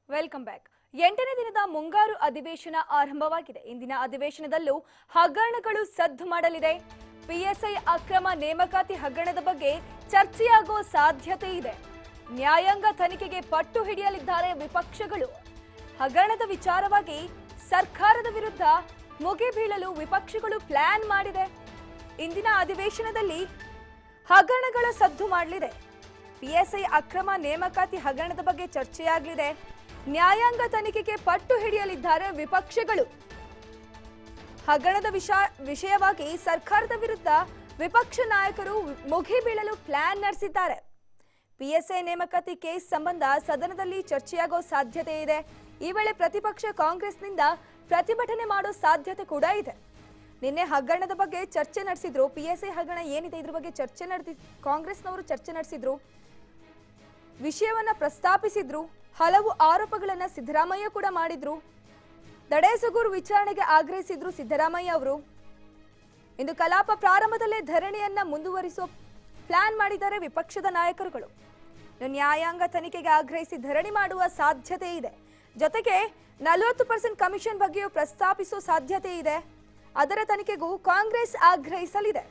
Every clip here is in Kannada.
ವೆಲ್ಕಮ್ ಬ್ಯಾಕ್ ಎಂಟನೇ ದಿನದ ಮುಂಗಾರು ಅಧಿವೇಶನ ಆರಂಭವಾಗಿದೆ ಇಂದಿನ ಅಧಿವೇಶನದಲ್ಲೂ ಹಗರಣಗಳು ಸದ್ದು ಮಾಡಲಿದೆ ಪಿಎಸ್ಐ ಅಕ್ರಮ ನೇಮಕಾತಿ ಹಗರಣದ ಬಗ್ಗೆ ಚರ್ಚೆಯಾಗುವ ಸಾಧ್ಯತೆ ಇದೆ ನ್ಯಾಯಾಂಗ ತನಿಖೆಗೆ ಪಟ್ಟು ಹಿಡಿಯಲಿದ್ದಾರೆ ವಿಪಕ್ಷಗಳು ಹಗರಣದ ವಿಚಾರವಾಗಿ ಸರ್ಕಾರದ ವಿರುದ್ಧ ಮುಗಿ ಬೀಳಲು ವಿಪಕ್ಷಗಳು ಪ್ಲಾನ್ ಮಾಡಿದೆ ಇಂದಿನ ಅಧಿವೇಶನದಲ್ಲಿ ಹಗರಣಗಳ ಸದ್ದು ಮಾಡಲಿದೆ ಪಿಎಸ್ಐ ಅಕ್ರಮ ನೇಮಕಾತಿ ಹಗರಣದ ಬಗ್ಗೆ ಚರ್ಚೆಯಾಗಲಿದೆ ನ್ಯಾಯಾಂಗ ತನಿಖೆಗೆ ಪಟ್ಟು ಹಿಡಿಯಲಿದ್ದಾರೆ ವಿಪಕ್ಷಗಳು ಹಗರಣದ ವಿಷ ವಿಷಯವಾಗಿ ಸರ್ಕಾರದ ವಿರುದ್ಧ ವಿಪಕ್ಷ ನಾಯಕರು ಮುಗಿ ಬೀಳಲು ಪ್ಲಾನ್ ನಡೆಸಿದ್ದಾರೆ ಪಿಎಸ್ಐ ನೇಮಕಾತಿ ಕೇಸ್ ಸಂಬಂಧ ಸದನದಲ್ಲಿ ಚರ್ಚೆಯಾಗೋ ಸಾಧ್ಯತೆ ಇದೆ ಈ ವೇಳೆ ಪ್ರತಿಪಕ್ಷ ಕಾಂಗ್ರೆಸ್ನಿಂದ ಪ್ರತಿಭಟನೆ ಮಾಡೋ ಸಾಧ್ಯತೆ ಕೂಡ ಇದೆ ನಿನ್ನೆ ಹಗರಣದ ಬಗ್ಗೆ ಚರ್ಚೆ ನಡೆಸಿದ್ರು ಪಿಎಸ್ಐ ಹಗರಣ ಏನಿದೆ ಇದ್ರ ಬಗ್ಗೆ ಚರ್ಚೆ ನಡೆದಿ ಕಾಂಗ್ರೆಸ್ನವರು ಚರ್ಚೆ ನಡೆಸಿದ್ರು ವಿಷಯವನ್ನ ಪ್ರಸ್ತಾಪಿಸಿದ್ರು ಹಲವು ಆರೋಪಗಳನ್ನ ಸಿದ್ದರಾಮಯ್ಯ ಕೂಡ ಮಾಡಿದ್ರು ದಡೇಸಗೂರು ವಿಚಾರಣೆಗೆ ಆಗ್ರಹಿಸಿದ್ರು ಸಿದ್ದರಾಮಯ್ಯ ಅವರು ಇಂದು ಕಲಾಪ ಪ್ರಾರಂಭದಲ್ಲೇ ಧರಣಿಯನ್ನ ಮುಂದುವರಿಸೋ ಪ್ಲಾನ್ ಮಾಡಿದ್ದಾರೆ ವಿಪಕ್ಷದ ನಾಯಕರುಗಳು ಇನ್ನು ನ್ಯಾಯಾಂಗ ತನಿಖೆಗೆ ಆಗ್ರಹಿಸಿ ಧರಣಿ ಮಾಡುವ ಸಾಧ್ಯತೆ ಇದೆ ಜೊತೆಗೆ ನಲವತ್ತು ಪರ್ಸೆಂಟ್ ಕಮಿಷನ್ ಬಗ್ಗೆಯೂ ಪ್ರಸ್ತಾಪಿಸುವ ಸಾಧ್ಯತೆ ಇದೆ ಅದರ ತನಿಖೆಗೂ ಕಾಂಗ್ರೆಸ್ ಆಗ್ರಹಿಸಲಿದೆ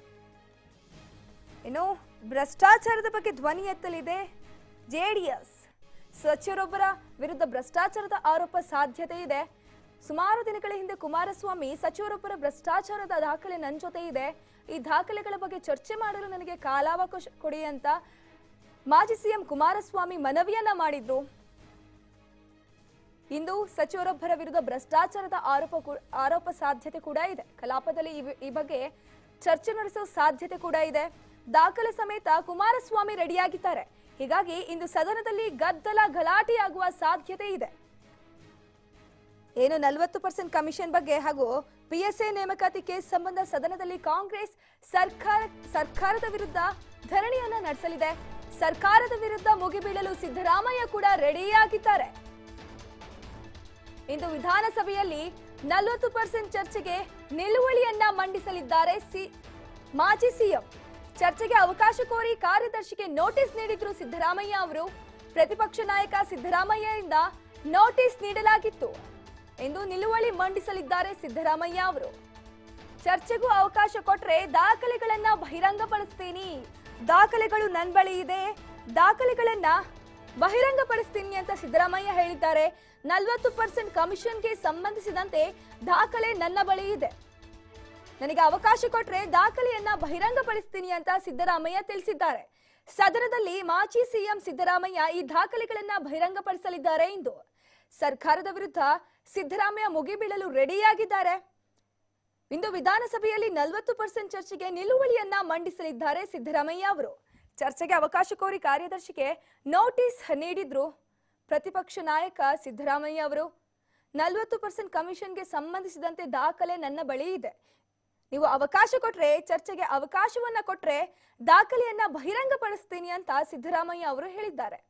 ಇನ್ನು ಭ್ರಷ್ಟಾಚಾರದ ಬಗ್ಗೆ ಧ್ವನಿ ಎತ್ತಲಿದೆ ಜೆಡಿಎಸ್ ಸಚಿವರೊಬ್ಬರ ವಿರುದ್ಧ ಭ್ರಷ್ಟಾಚಾರದ ಆರೋಪ ಸಾಧ್ಯತೆ ಇದೆ ಸುಮಾರು ದಿನಗಳ ಹಿಂದೆ ಕುಮಾರಸ್ವಾಮಿ ಸಚಿವರೊಬ್ಬರ ಭ್ರಷ್ಟಾಚಾರದ ದಾಖಲೆ ನನ್ನ ಜೊತೆ ಇದೆ ಈ ದಾಖಲೆಗಳ ಬಗ್ಗೆ ಚರ್ಚೆ ಮಾಡಲು ನನಗೆ ಕಾಲಾವಕಾಶ ಕೊಡಿ ಅಂತ ಮಾಜಿ ಸಿಎಂ ಕುಮಾರಸ್ವಾಮಿ ಮನವಿಯನ್ನ ಮಾಡಿದ್ರು ಇಂದು ಸಚಿವರೊಬ್ಬರ ವಿರುದ್ಧ ಭ್ರಷ್ಟಾಚಾರದ ಆರೋಪ ಕೂ- ಆರೋಪ ಸಾಧ್ಯತೆ ಕೂಡ ಇದೆ ಕಲಾಪದಲ್ಲಿ ಈ ವಿ- ಈ ಬಗ್ಗೆ ಚರ್ಚೆ ನಡೆಸುವ ಸಾಧ್ಯತೆ ಕೂಡ ಇದೆ ದಾಖಲೆ ಸಮೇತ ಕುಮಾರಸ್ವಾಮಿ ರೆಡಿಯಾಗಿದ್ದಾರೆ ಹೀಗಾಗಿ ಇಂದು ಸದನದಲ್ಲಿ ಗದ್ದಲ ಗಲಾಟೆಯಾಗುವ ಸಾಧ್ಯತೆ ಇದೆ ಏನು ನಲವತ್ತು ಪರ್ಸೆಂಟ್ ಕಮಿಷನ್ ಬಗ್ಗೆ ಹಾಗೂ ಪಿಎಸ್ಎ ನೇಮಕಾತಿ ಕೇಸ್ ಸಂಬಂಧ ಸದನದಲ್ಲಿ ಕಾಂಗ್ರೆಸ್ ಸರ್ಕಾರ ಸರ್ಕಾರದ ವಿರುದ್ಧ ಧರಣಿಯನ್ನ ನಡೆಸಲಿದೆ ಸರ್ಕಾರದ ವಿರುದ್ಧ ಮುಗಿಬೀಳಲು ಸಿದ್ದರಾಮಯ್ಯ ಕೂಡ ರೆಡಿಯಾಗಿದ್ದಾರೆ ಇಂದು ವಿಧಾನಸಭೆಯಲ್ಲಿ ನಲವತ್ತು ಪರ್ಸೆಂಟ್ ಚರ್ಚೆಗೆ ನಿಲುವಳಿಯನ್ನ ಮಂಡಿಸಲಿದ್ದಾರೆ ಸಿ ಮಾಜಿ ಸಿಎಂ ಚರ್ಚೆಗೆ ಅವಕಾಶ ಕೋರಿ ಕಾರ್ಯದರ್ಶಿಗೆ ನೋಟಿಸ್ ನೀಡಿದ್ರು ಸಿದ್ದರಾಮಯ್ಯ ಅವರು ಪ್ರತಿಪಕ್ಷ ನಾಯಕ ಸಿದ್ದರಾಮಯ್ಯರಿಂದ ನೋಟಿಸ್ ನೀಡಲಾಗಿತ್ತು ಇಂದು ನಿಲುವಳಿ ಮಂಡಿಸಲಿದ್ದಾರೆ ಸಿದ್ದರಾಮಯ್ಯ ಅವರು ಚರ್ಚೆಗೂ ಅವಕಾಶ ಕೊಟ್ರೆ ದಾಖಲೆಗಳನ್ನ ಬಹಿರಂಗಪಡಿಸ್ತೀನಿ ದಾಖಲೆಗಳು ನನ್ ಬಳಿ ಇದೆ ದಾಖಲೆಗಳನ್ನ ಬಹಿರಂಗಪಡಿಸ್ತೀನಿ ಅಂತ ಸಿದ್ದರಾಮಯ್ಯ ಹೇಳಿದ್ದಾರೆ ನಲವತ್ತು ಪರ್ಸೆಂಟ್ ಕಮಿಷನ್ಗೆ ಸಂಬಂಧಿಸಿದಂತೆ ದಾಖಲೆ ನನ್ನ ಬಳಿ ಇದೆ ನನಗೆ ಅವಕಾಶ ಕೊಟ್ರೆ ದಾಖಲೆಯನ್ನ ಬಹಿರಂಗಪಡಿಸ್ತೀನಿ ಅಂತ ಸಿದ್ದರಾಮಯ್ಯ ತಿಳಿಸಿದ್ದಾರೆ ಸದನದಲ್ಲಿ ಮಾಜಿ ಸಿಎಂ ಸಿದ್ದರಾಮಯ್ಯ ಈ ದಾಖಲೆಗಳನ್ನ ಬಹಿರಂಗಪಡಿಸಲಿದ್ದಾರೆ ಇಂದು ಸರ್ಕಾರದ ವಿರುದ್ಧ ಸಿದ್ದರಾಮಯ್ಯ ಮುಗಿಬೀಳಲು ರೆಡಿಯಾಗಿದ್ದಾರೆ ಇಂದು ವಿಧಾನಸಭೆಯಲ್ಲಿ ನಲವತ್ತು ಪರ್ಸೆಂಟ್ ಚರ್ಚೆಗೆ ನಿಲುವಳಿಯನ್ನ ಮಂಡಿಸಲಿದ್ದಾರೆ ಸಿದ್ದರಾಮಯ್ಯ ಅವರು ಚರ್ಚೆಗೆ ಅವಕಾಶ ಕೋರಿ ಕಾರ್ಯದರ್ಶಿಗೆ ನೋಟಿಸ್ ನೀಡಿದ್ರು ಪ್ರತಿಪಕ್ಷ ನಾಯಕ ಸಿದ್ದರಾಮಯ್ಯ ಅವರು ನಲವತ್ತು ಪರ್ಸೆಂಟ್ ಕಮಿಷನ್ಗೆ ಸಂಬಂಧಿಸಿದಂತೆ ದಾಖಲೆ ನನ್ನ ಬಳಿ ಇದೆ ನೀವು ಅವಕಾಶ ಕೊಟ್ರೆ ಚರ್ಚೆಗೆ ಅವಕಾಶವನ್ನ ಕೊಟ್ರೆ ದಾಖಲೆಯನ್ನ ಬಹಿರಂಗಪಡಿಸ್ತೀನಿ ಅಂತ ಸಿದ್ದರಾಮಯ್ಯ ಅವರು ಹೇಳಿದ್ದಾರೆ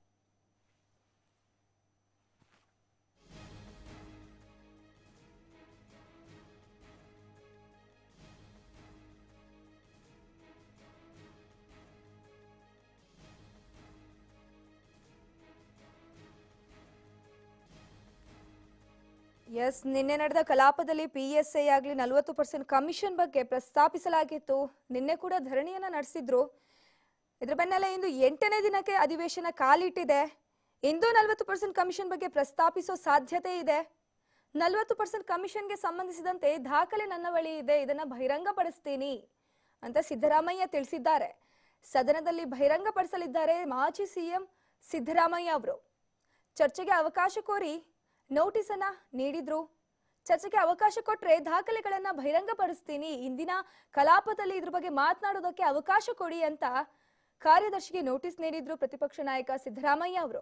ಎಸ್ ನಿನ್ನೆ ನಡೆದ ಕಲಾಪದಲ್ಲಿ ಪಿ ಎಸ್ ಐ ಆಗಲಿ ನಲವತ್ತು ಪರ್ಸೆಂಟ್ ಕಮಿಷನ್ ಬಗ್ಗೆ ಪ್ರಸ್ತಾಪಿಸಲಾಗಿತ್ತು ನಿನ್ನೆ ಕೂಡ ಧರಣಿಯನ್ನ ನಡೆಸಿದ್ರು ಇದ್ರ ಬೆನ್ನಲ್ಲೇ ಇಂದು ಎಂಟನೇ ದಿನಕ್ಕೆ ಅಧಿವೇಶನ ಕಾಲಿಟ್ಟಿದೆ ಇಂದು ನಲವತ್ತು ಪರ್ಸೆಂಟ್ ಕಮಿಷನ್ ಬಗ್ಗೆ ಪ್ರಸ್ತಾಪಿಸೋ ಸಾಧ್ಯತೆ ಇದೆ ನಲವತ್ತು ಪರ್ಸೆಂಟ್ ಕಮಿಷನ್ಗೆ ಸಂಬಂಧಿಸಿದಂತೆ ದಾಖಲೆ ನನ್ನ ಬಳಿ ಇದೆ ಇದನ್ನ ಬಹಿರಂಗಪಡಿಸ್ತೀನಿ ಅಂತ ಸಿದ್ದರಾಮಯ್ಯ ತಿಳಿಸಿದ್ದಾರೆ ಸದನದಲ್ಲಿ ಬಹಿರಂಗಪಡಿಸಲಿದ್ದಾರೆ ಮಾಜಿ ಸಿಎಂ ಸಿದ್ದರಾಮಯ್ಯ ಅವರು ಚರ್ಚೆಗೆ ಅವಕಾಶ ಕೋರಿ ನೋಟಿಸ್ ಅನ್ನ ನೀಡಿದ್ರು ಚರ್ಚೆಗೆ ಅವಕಾಶ ಕೊಟ್ರೆ ದಾಖಲೆಗಳನ್ನ ಬಹಿರಂಗಪಡಿಸ್ತೀನಿ ಇಂದಿನ ಕಲಾಪದಲ್ಲಿ ಇದ್ರ ಬಗ್ಗೆ ಮಾತನಾಡೋದಕ್ಕೆ ಅವಕಾಶ ಕೊಡಿ ಅಂತ ಕಾರ್ಯದರ್ಶಿಗೆ ನೋಟಿಸ್ ನೀಡಿದ್ರು ಪ್ರತಿಪಕ್ಷ ನಾಯಕ ಸಿದ್ದರಾಮಯ್ಯ ಅವರು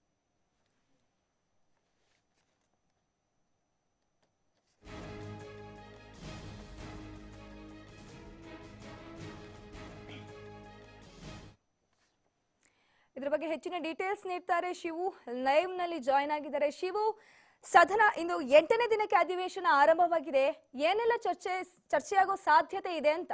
ಇದ್ರ ಬಗ್ಗೆ ಹೆಚ್ಚಿನ ಡೀಟೇಲ್ಸ್ ನೀಡ್ತಾರೆ ಶಿವು ಲೈವ್ ನಲ್ಲಿ ಜಾಯ್ನ್ ಆಗಿದ್ದಾರೆ ಶಿವು ಸದನ ಇಂದು ಎಂಟನೇ ದಿನಕ್ಕೆ ಅಧಿವೇಶನ ಆರಂಭವಾಗಿದೆ ಏನೆಲ್ಲ ಚರ್ಚೆ ಚರ್ಚೆಯಾಗೋ ಸಾಧ್ಯತೆ ಇದೆ ಅಂತ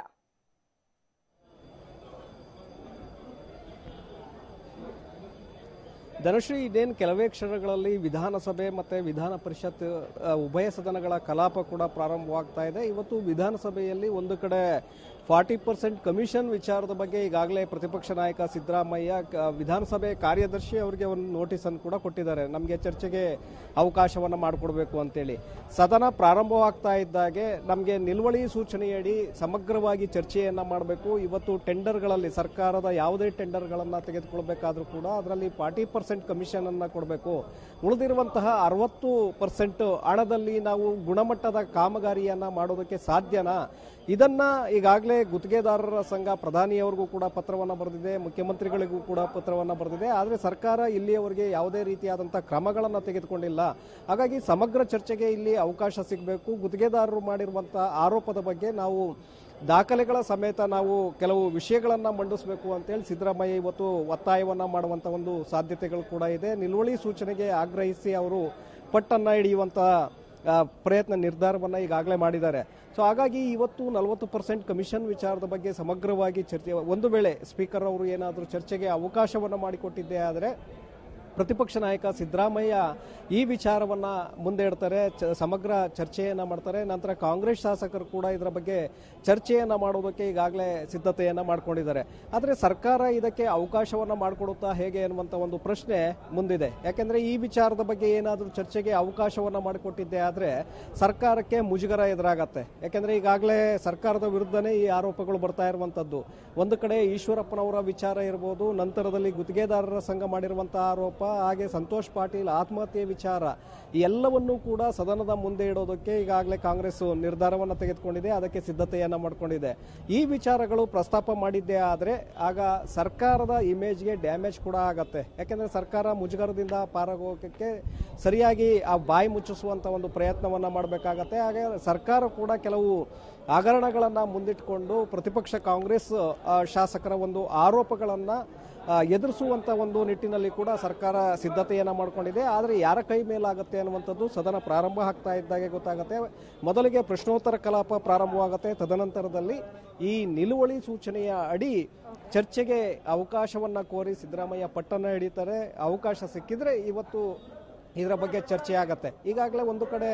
ಧನಶ್ರೀ ಇದೇನು ಕೆಲವೇ ಕ್ಷಣಗಳಲ್ಲಿ ವಿಧಾನಸಭೆ ಮತ್ತೆ ವಿಧಾನ ಪರಿಷತ್ ಆ, ಉಭಯ ಸದನಗಳ ಕಲಾಪ ಕೂಡ ಪ್ರಾರಂಭವಾಗ್ತಾ ಇದೆ ಇವತ್ತು ವಿಧಾನಸಭೆಯಲ್ಲಿ ಒಂದು ಕಡೆ ಫಾರ್ಟಿ ಪರ್ಸೆಂಟ್ ಕಮಿಷನ್ ವಿಚಾರದ ಬಗ್ಗೆ ಈಗಾಗಲೇ ಪ್ರತಿಪಕ್ಷ ನಾಯಕ ಸಿದ್ದರಾಮಯ್ಯ ಕ- ವಿಧಾನಸಭೆ ಕಾರ್ಯದರ್ಶಿ ಅವರಿಗೆ ಒಂದು ನೋಟಿಸ್ ಅನ್ನು ಕೂಡ ಕೊಟ್ಟಿದ್ದಾರೆ ನಮಗೆ ಚರ್ಚೆಗೆ ಅವಕಾಶವನ್ನು ಮಾಡಿಕೊಡ್ಬೇಕು ಅಂತೇಳಿ ಸದನ ಪ್ರಾರಂಭವಾಗ್ತಾ ಇದ್ದಾಗೆ ನಮಗೆ ನಿಲುವಳಿ ಸೂಚನೆಯಡಿ ಸಮಗ್ರವಾಗಿ ಚರ್ಚೆಯನ್ನ ಮಾಡಬೇಕು ಇವತ್ತು ಟೆಂಡರ್ಗಳಲ್ಲಿ ಸರ್ಕಾರದ ಯಾವುದೇ ಟೆಂಡರ್ಗಳನ್ನು ತೆಗೆದುಕೊಳ್ಬೇಕಾದ್ರೂ ಕೂಡ ಅದರಲ್ಲಿ ಫಾರ್ಟಿ ಪರ್ಸೆಂಟ್ ಕಮಿಷನ್ ಅನ್ನ ಕೊಡಬೇಕು ಉಳಿದಿರುವಂತಹ ಅರವತ್ತು ಪರ್ಸೆಂಟ್ ಹಣದಲ್ಲಿ ನಾವು ಗುಣಮಟ್ಟದ ಕಾಮಗಾರಿಯನ್ನ ಮಾಡೋದಕ್ಕೆ ಸಾಧ್ಯನಾ ಇದನ್ನ ಈಗಾಗಲೇ ಗುತ್ತಿಗೆದಾರರ ಸಂಘ ಪ್ರಧಾನಿಯವರಿಗೂ ಕೂಡ ಪತ್ರವನ್ನು ಬರೆದಿದೆ ಮುಖ್ಯಮಂತ್ರಿಗಳಿಗೂ ಕೂಡ ಪತ್ರವನ್ನು ಬರೆದಿದೆ ಆದರೆ ಸರ್ಕಾರ ಇಲ್ಲಿಯವರೆಗೆ ಯಾವುದೇ ರೀತಿಯಾದಂತಹ ಕ್ರಮಗಳನ್ನು ತೆಗೆದುಕೊಂಡಿಲ್ಲ ಹಾಗಾಗಿ ಸಮಗ್ರ ಚರ್ಚೆಗೆ ಇಲ್ಲಿ ಅವಕಾಶ ಸಿಗಬೇಕು ಗುತ್ತಿಗೆದಾರರು ಮಾಡಿರುವಂತಹ ಆರೋಪದ ಬಗ್ಗೆ ನಾವು ದಾಖಲೆಗಳ ಸಮೇತ ನಾವು ಕೆಲವು ವಿಷಯಗಳನ್ನ ಮಂಡಿಸಬೇಕು ಅಂತೇಳಿ ಸಿದ್ದರಾಮಯ್ಯ ಇವತ್ತು ಒತ್ತಾಯವನ್ನ ಮಾಡುವಂತ ಒಂದು ಸಾಧ್ಯತೆಗಳು ಕೂಡ ಇದೆ ನಿಲುವಳಿ ಸೂಚನೆಗೆ ಆಗ್ರಹಿಸಿ ಅವರು ಪಟ್ಟನ್ನ ಹಿಡಿಯುವಂತಹ ಆ, ಪ್ರಯತ್ನ ನಿರ್ಧಾರವನ್ನ ಈಗಾಗಲೇ ಮಾಡಿದ್ದಾರೆ ಸೊ ಹಾಗಾಗಿ ಇವತ್ತು ನಲವತ್ತು ಪರ್ಸೆಂಟ್ ಕಮಿಷನ್ ವಿಚಾರದ ಬಗ್ಗೆ ಸಮಗ್ರವಾಗಿ ಚರ್ಚೆ ಒಂದು ವೇಳೆ ಸ್ಪೀಕರ್ ಅವರು ಏನಾದರೂ ಚರ್ಚೆಗೆ ಅವಕಾಶವನ್ನು ಮಾಡಿಕೊಟ್ಟಿದ್ದೇ ಆದರೆ ಪ್ರತಿಪಕ್ಷ ನಾಯಕ ಸಿದ್ದರಾಮಯ್ಯ ಈ ವಿಚಾರವನ್ನ ಮುಂದೆ ಇಡ್ತಾರೆ ಚ- ಸಮಗ್ರ ಚರ್ಚೆಯನ್ನ ಮಾಡ್ತಾರೆ ನಂತರ ಕಾಂಗ್ರೆಸ್ ಶಾಸಕರು ಕೂಡ ಇದರ ಬಗ್ಗೆ ಚರ್ಚೆಯನ್ನ ಮಾಡೋದಕ್ಕೆ ಈಗಾಗಲೇ ಸಿದ್ಧತೆಯನ್ನ ಮಾಡ್ಕೊಂಡಿದ್ದಾರೆ ಆದರೆ ಸರ್ಕಾರ ಇದಕ್ಕೆ ಅವಕಾಶವನ್ನ ಮಾಡಿಕೊಡುತ್ತಾ ಹೇಗೆ ಅನ್ನುವಂತ ಒಂದು ಪ್ರಶ್ನೆ ಮುಂದಿದೆ ಯಾಕೆಂದ್ರೆ ಈ ವಿಚಾರದ ಬಗ್ಗೆ ಏನಾದರೂ ಚರ್ಚೆಗೆ ಅವಕಾಶವನ್ನ ಮಾಡಿಕೊಟ್ಟಿದ್ದೆ ಆದ್ರೆ ಸರ್ಕಾರಕ್ಕೆ ಮುಜುಗರ ಎದುರಾಗತ್ತೆ ಯಾಕೆಂದ್ರೆ ಈಗಾಗಲೇ ಸರ್ಕಾರದ ವಿರುದ್ಧನೇ ಈ ಆರೋಪಗಳು ಬರ್ತಾ ಇರುವಂತದ್ದು ಒಂದು ಕಡೆ ಈಶ್ವರಪ್ಪನವರ ವಿಚಾರ ಇರಬಹುದು ನಂತರದಲ್ಲಿ ಗುತ್ತಿಗೆದಾರರ ಸಂಘ ಮಾಡಿರುವಂತಹ ಆರೋಪ ಹಾಗೆ ಸಂತೋಷ್ ಪಾಟೀಲ್ ಆತ್ಮಹತ್ಯೆ ವಿಚಾರ ಈ ಎಲ್ಲವನ್ನೂ ಕೂಡ ಸದನದ ಮುಂದೆ ಇಡೋದಕ್ಕೆ ಈಗಾಗಲೇ ಕಾಂಗ್ರೆಸ್ ನಿರ್ಧಾರವನ್ನು ತೆಗೆದುಕೊಂಡಿದೆ ಅದಕ್ಕೆ ಸಿದ್ಧತೆಯನ್ನ ಮಾಡಿಕೊಂಡಿದೆ ಈ ವಿಚಾರಗಳು ಪ್ರಸ್ತಾಪ ಮಾಡಿದ್ದೇ ಆದ್ರೆ ಆಗ ಸರ್ಕಾರದ ಇಮೇಜ್ಗೆ ಡ್ಯಾಮೇಜ್ ಕೂಡ ಆಗತ್ತೆ ಯಾಕೆಂದ್ರೆ ಸರ್ಕಾರ ಮುಜುಗರದಿಂದ ಪಾರಾಗೋಗಕ್ಕೆ ಸರಿಯಾಗಿ ಆ ಬಾಯಿ ಮುಚ್ಚಿಸುವಂತ ಒಂದು ಪ್ರಯತ್ನವನ್ನ ಮಾಡಬೇಕಾಗತ್ತೆ ಹಾಗೆ ಸರ್ಕಾರ ಕೂಡ ಕೆಲವು ಹಗರಣಗಳನ್ನ ಮುಂದಿಟ್ಕೊಂಡು ಪ್ರತಿಪಕ್ಷ ಕಾಂಗ್ರೆಸ್ ಆ, ಶಾಸಕರ ಒಂದು ಆರೋಪಗಳನ್ನ ಆ, ಎದುರಿಸುವಂತ ಒಂದು ನಿಟ್ಟಿನಲ್ಲಿ ಕೂಡ ಸರ್ಕಾರ ಸಿದ್ಧತೆಯನ್ನ ಮಾಡ್ಕೊಂಡಿದೆ ಆದರೆ ಯಾರ ಕೈ ಮೇಲಾಗುತ್ತೆ ಅನ್ನುವಂಥದ್ದು ಸದನ ಪ್ರಾರಂಭ ಆಗ್ತಾ ಇದ್ದಾಗೆ ಗೊತ್ತಾಗುತ್ತೆ ಮೊದಲಿಗೆ ಪ್ರಶ್ನೋತ್ತರ ಕಲಾಪ ಪ್ರಾರಂಭವಾಗುತ್ತೆ ತದನಂತರದಲ್ಲಿ ಈ ನಿಲುವಳಿ ಸೂಚನೆಯ ಅಡಿ ಚರ್ಚೆಗೆ ಅವಕಾಶವನ್ನ ಕೋರಿ ಸಿದ್ದರಾಮಯ್ಯ ಪಟ್ಟಣ ಹಿಡಿತಾರೆ ಅವಕಾಶ ಸಿಕ್ಕಿದ್ರೆ ಇವತ್ತು ಇದರ ಬಗ್ಗೆ ಚರ್ಚೆ ಆಗತ್ತೆ ಈಗಾಗಲೇ ಒಂದು ಕಡೆ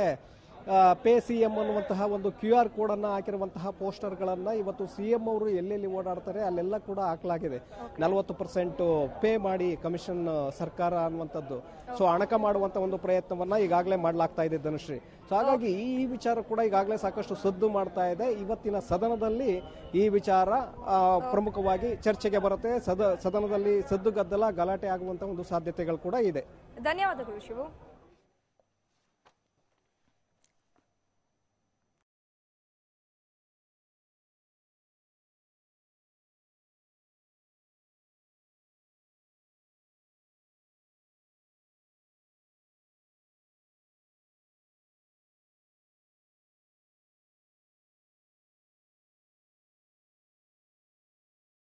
ಪೇ ಸಿ ಎಂ ಅನ್ನುವಂತಹ ಒಂದು ಕ್ಯೂ ಆರ್ ಕೋಡ್ ಅನ್ನ ಹಾಕಿರುವಂತಹ ಪೋಸ್ಟರ್ಗಳನ್ನ ಇವತ್ತು ಸಿ ಎಂ ಅವರು ಎಲ್ಲೆಲ್ಲಿ ಓಡಾಡ್ತಾರೆ ಅಲ್ಲೆಲ್ಲ ಕೂಡ ಹಾಕಲಾಗಿದೆ ನಲವತ್ತು ಪರ್ಸೆಂಟ್ ಪೇ ಮಾಡಿ ಕಮಿಷನ್ ಸರ್ಕಾರ ಅನ್ನುವಂಥದ್ದು ಸೊ ಅಣಕ ಮಾಡುವಂತ ಒಂದು ಪ್ರಯತ್ನವನ್ನ ಈಗಾಗಲೇ ಮಾಡಲಾಗ್ತಾ ಇದೆ ಧನುಶ್ರೀ ಸೊ ಹಾಗಾಗಿ ಈ ವಿಚಾರ ಕೂಡ ಈಗಾಗಲೇ ಸಾಕಷ್ಟು ಸದ್ದು ಮಾಡ್ತಾ ಇದೆ ಇವತ್ತಿನ ಸದನದಲ್ಲಿ ಈ ವಿಚಾರ ಆ, ಪ್ರಮುಖವಾಗಿ ಚರ್ಚೆಗೆ ಬರುತ್ತೆ ಸದ ಸದನದಲ್ಲಿ ಸದ್ದು ಗದ್ದಲ ಗಲಾಟೆ ಆಗುವಂತ ಒಂದು ಸಾಧ್ಯತೆಗಳು ಕೂಡ ಇದೆ ಧನ್ಯವಾದಗಳು ಶಿವು